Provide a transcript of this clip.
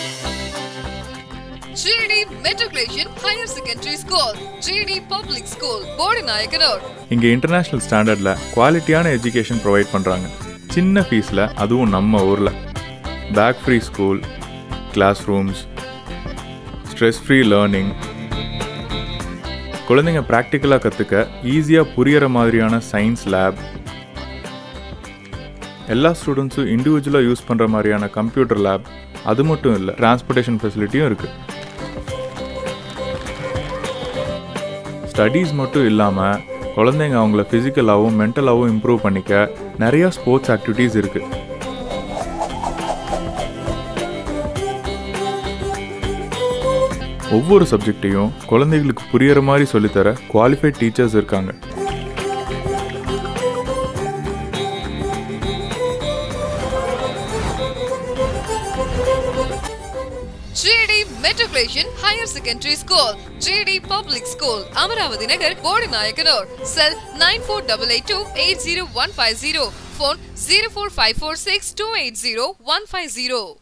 GD Matriculation Higher Secondary School, GD Public School, Bodinayakanur. இங்கே international ஸ்டாண்டர்டில் குவாலிட்டியான education provide பண்ணுறாங்க சின்ன ஃபீஸில் அதுவும் நம்ம ஊரில் bag free school classrooms stress free learning குழந்தைங்க ப்ராக்டிக்கலாக கற்றுக்க ஈஸியாக புரியற மாதிரியான சயின்ஸ் லேப் எல்லா ஸ்டூடெண்ட்ஸும் இண்டிவிஜுவலாக யூஸ் பண்ணுற மாதிரியான கம்ப்யூட்டர் லேப் அது மட்டும் இல்லை டிரான்ஸ்போர்ட்டேஷன் ஃபெசிலிட்டியும் இருக்குது ஸ்டடீஸ் மட்டும் இல்லாமல் குழந்தைங்க அவங்கள ஃபிசிக்கலாகவும் மென்டலாகவும் இம்ப்ரூவ் பண்ணிக்க நிறையா ஸ்போர்ட்ஸ் ஆக்டிவிட்டீஸ் இருக்குது ஒவ்வொரு சப்ஜெக்டையும் குழந்தைகளுக்கு புரியற மாதிரி சொல்லித்தர குவாலிஃபைட் டீச்சர்ஸ் இருக்காங்க GD Matriculation Higher Secondary School, GD Public School, Amaravati Nagar, Bodinayakanur. Cell 94882 80150. Phone 04546 280 150.